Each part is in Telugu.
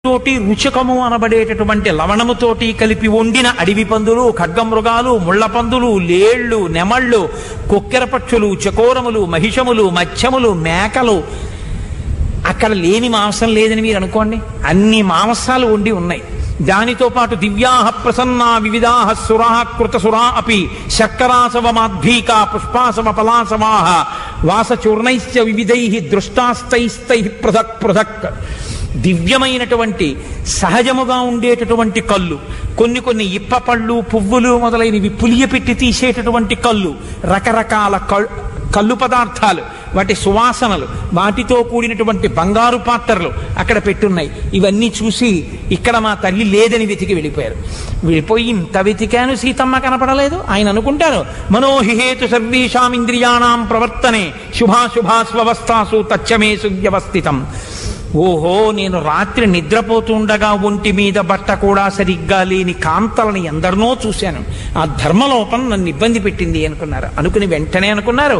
తోటి రుచకము అనబడేటటువంటి లవణముతోటి కలిపి వండిన అడవి పందులు ఖడ్గమృగాలు ముళ్ళ పందులు లేళ్లు నెమళ్ళు కొక్కెర పక్షులు చకోరములు మహిషములు మత్స్యములు మేకలు అక్కడ లేని మాంసం లేదని మీరు అనుకోండి అన్ని మాంసాలు వండి ఉన్నాయి దానితో పాటు దివ్యాహ ప్రసన్నా వివిధాహ సురాహ కృత సురా అపి శర్కరాసవ మాధ్వీకా పుష్పాసవ పలాసవాహ వాసచూర్ణైశ్చ వివిధై దృష్టాస్తైస్తై పృథక్ పృథక్ దివ్యమైనటువంటి సహజముగా ఉండేటటువంటి కళ్ళు కొన్ని కొన్ని ఇప్ప పళ్ళు పువ్వులు మొదలైనవి పులియపెట్టి తీసేటటువంటి కళ్ళు రకరకాల కళ్- కళ్ళు పదార్థాలు వాటి సువాసనలు వాటితో కూడినటువంటి బంగారు పాత్రలు అక్కడ పెట్టున్నాయి ఇవన్నీ చూసి ఇక్కడ మా తల్లి లేదని వెతికి వెళ్ళిపోయారు వెళ్ళిపోయి ఇంత వెతికాను సీతమ్మ కనపడలేదు ఆయన అనుకుంటారు మనోహిహేతు సర్వేషాం ఇంద్రియాణం ప్రవర్తనే శుభాశుభాస్వస్థాసు తచ్చమే సువ్యవస్థితం ఓహో నేను రాత్రి నిద్రపోతుండగా ఒంటి మీద బట్ట కూడా సరిగ్గా లేని కాంతలని ఎందరినో చూశాను ఆ ధర్మలోపం నన్ను ఇబ్బంది పెట్టింది అనుకున్నారు అనుకుని వెంటనే అనుకున్నారు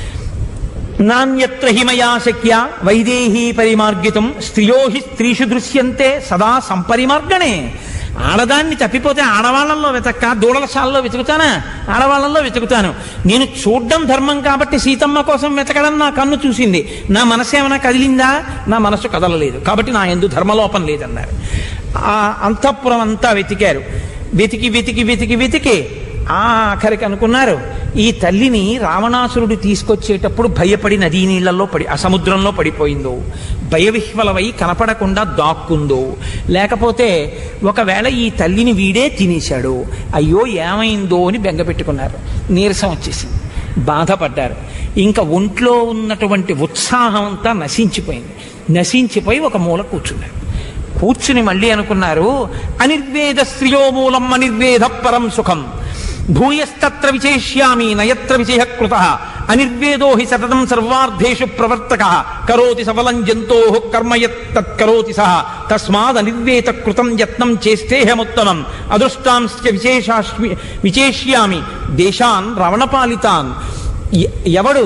నాణ్యత్ర హిమయా శక్య వైదేహీ పరిమార్గితం స్త్రియో హి స్త్రీషు దృశ్యంతే సదా సంపరిమార్గణే ఆడదాన్ని తప్పిపోతే ఆడవాళ్ళల్లో వెతక్క దూడలశాలలో వెతుకుతానా ఆడవాళ్ళల్లో వెతుకుతాను నేను చూడ్డం ధర్మం కాబట్టి సీతమ్మ కోసం వెతకడం నా కన్ను చూసింది నా మనసు ఏమైనా కదిలిందా నా మనసు కదలలేదు కాబట్టి నా ఎందు ధర్మలోపం లేదన్నారు ఆ అంతఃపురం అంతా వెతికారు వెతికి వెతికి వెతికి వెతికి ఆఖరికి అనుకున్నారు ఈ తల్లిని రావణాసురుడు తీసుకొచ్చేటప్పుడు భయపడి నదీ నీళ్లలో పడి ఆ సముద్రంలో పడిపోయిందో భయవిహ్వలవై కనపడకుండా దాక్కుందో లేకపోతే ఒకవేళ ఈ తల్లిని వీడే తినేశాడు అయ్యో ఏమైందో అని బెంగ పెట్టుకున్నారు నీరసం వచ్చేసింది బాధపడ్డారు ఇంకా ఒంట్లో ఉన్నటువంటి ఉత్సాహం అంతా నశించిపోయింది నశించిపోయి ఒక మూల కూర్చున్నారు కూర్చుని మళ్ళీ అనుకున్నారు అనిర్వేద స్త్రియో మూలం అనిర్వేద పరం సుఖం భూయస్తత్ర విచేష్యామి నయత్ర విజయ కృత అనిర్వేదో హి సతతం సర్వార్థేషు ప్రవర్తక కరోతి సఫలం జంతో కర్మ యత్తత్కరోతి సహ తస్మాద్ అనిర్వేత కృతం యత్నం చేస్తేహముత్తమం అదృష్టాంశ్చ విశేషాశ్మి విచేష్యామి దేశాన్ రవణపాలితాన్ ఎ- ఎవడు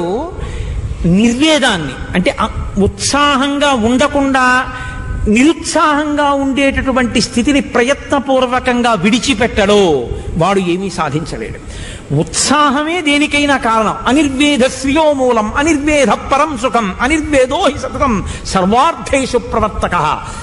నిర్వేదాన్ని అంటే ఆ- ఉత్సాహంగా ఉండకుండా నిరుత్సాహంగా ఉండేటటువంటి స్థితిని ప్రయత్నపూర్వకంగా విడిచిపెట్టడో వాడు ఏమీ సాధించలేడు ఉత్సాహమే దేనికైనా కారణం అనిర్వేద శ్రియో మూలం అనిర్వేద పరం సుఖం అనిర్వేదో హి సతతం సర్వార్థేషు ప్రవర్తక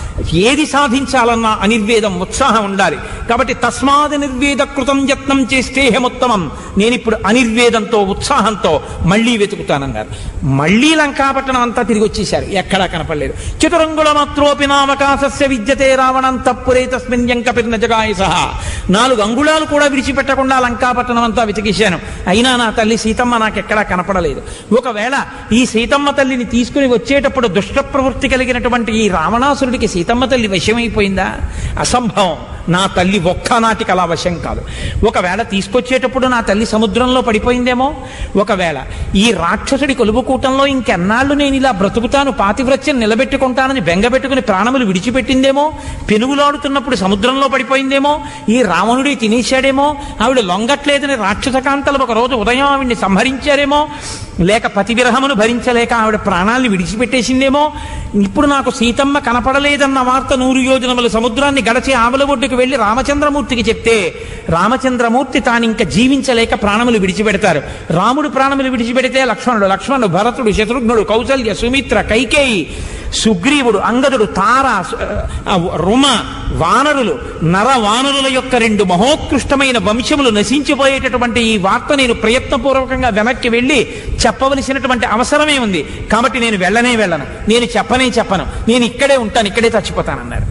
ఏది సాధించాలన్నా అనిర్వేదం ఉత్సాహం ఉండాలి కాబట్టి తస్మాద్ నిర్వేద కృతం యత్నం చేస్తే హేమోత్తమం నేను ఇప్పుడు అనిర్వేదంతో ఉత్సాహంతో మళ్ళీ వెతుకుతానన్నారు మళ్ళీ లంకాపట్టణం అంతా తిరిగి వచ్చేశారు ఎక్కడా కనపడలేదు చతురంగుల మాత్రోపి నామకాశస్య విద్యతే రావణంతఃపురే తస్మిన్ యంకపిర్న జగాయ సహా నాలుగు అంగుళాలు కూడా విడిచిపెట్టకుండా లంకాపట్టణం అంతా వెతికేశాను అయినా నా తల్లి సీతమ్మ నాకెక్కడా కనపడలేదు ఒకవేళ ఈ సీతమ్మ తల్లిని తీసుకుని వచ్చేటప్పుడు దుష్ట ప్రవృత్తి కలిగినటువంటి ఈ రావణాసురుడికి సీతమ్మ తల్లి వశమైపోయిందా అసంభవం నా తల్లి ఒక్కనాటికి అలా వశం కాదు ఒకవేళ తీసుకొచ్చేటప్పుడు నా తల్లి సముద్రంలో పడిపోయిందేమో ఒకవేళ ఈ రాక్షసుడి కొలువుకూటంలో ఇంకెన్నాళ్ళు నేను ఇలా బ్రతుకుతాను పాతివ్రత్యం నిలబెట్టుకుంటానని బెంగబెట్టుకుని ప్రాణములు విడిచిపెట్టిందేమో పెనుగులాడుతున్నప్పుడు సముద్రంలో పడిపోయిందేమో ఈ రావణుడి తినేశాడేమో ఆవిడ లొంగట్లేదని రాక్షసకాంతలు ఒక రోజు ఉదయం ఆవిడ్ని సంహరించారేమో లేక పతివిరహమును భరించలేక ఆవిడ ప్రాణాల్ని విడిచిపెట్టేసిందేమో ఇప్పుడు నాకు సీతమ్మ కనపడలేదన్న వార్త నూరు యోజనముల సముద్రాన్ని గడచి ఆవల ఒడ్డుకు వెళ్లి రామచంద్రమూర్తికి చెప్తే రామచంద్రమూర్తి తాను ఇంకా జీవించలేక ప్రాణములు విడిచిపెడతారు రాముడు ప్రాణములు విడిచిపెడితే లక్ష్మణుడు లక్ష్మణుడు భరతుడు శత్రుఘ్నుడు కౌసల్య సుమిత్ర కైకేయి సుగ్రీవుడు అంగదుడు తార సు- ఆ, రుమ వానరులు నర వానరుల యొక్క రెండు మహోత్కృష్టమైన వంశములు నశించిపోయేటటువంటి ఈ వార్త నేను ప్రయత్నపూర్వకంగా వెనక్కి వెళ్ళి చెప్పవలసినటువంటి అవసరమే ఉంది కాబట్టి నేను వెళ్ళనే వెళ్ళను నేను చెప్పనే చెప్పను నేను ఇక్కడే ఉంటాను ఇక్కడే చచ్చిపోతానన్నారు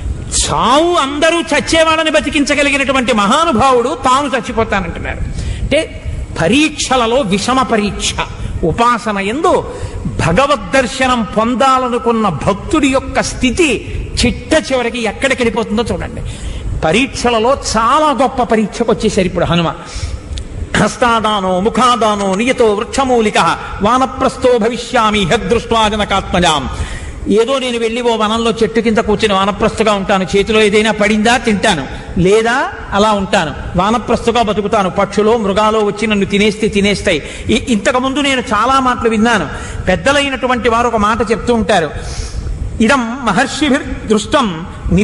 చావు అందరూ చచ్చేవాడని బతికించగలిగినటువంటి మహానుభావుడు తాను చచ్చిపోతానంటున్నారు అంటే పరీక్షలలో విషమ పరీక్ష ఉపాసన ఎందు భగవద్ దర్శనం పొందాలనుకున్న భక్తుడి యొక్క స్థితి చిట్ట చివరికి ఎక్కడికి వెళ్ళిపోతుందో చూడండి పరీక్షలలో చాలా గొప్ప పరీక్షకు వచ్చేసారు ఇప్పుడు హనుమ హస్తాదానో ముఖాదానో నియతో వృక్షమూలిక వానప్రస్థో భవిష్యామి హదృష్ట్వా జనకాత్మజాం ఏదో నేను వెళ్ళి ఓ వనంలో చెట్టు కింద కూర్చుని వానప్రస్థగా ఉంటాను చేతిలో ఏదైనా పడిందా తింటాను లేదా అలా ఉంటాను వానప్రస్థగా బతుకుతాను పక్షులో మృగాలో వచ్చి నన్ను తినేస్తే తినేస్తాయి ఇ- ఇంతకు ముందు నేను చాలా మాటలు విన్నాను పెద్దలైనటువంటి వారు ఒక మాట చెప్తూ ఉంటారు ఇదం మహర్షిభిర్దృష్టం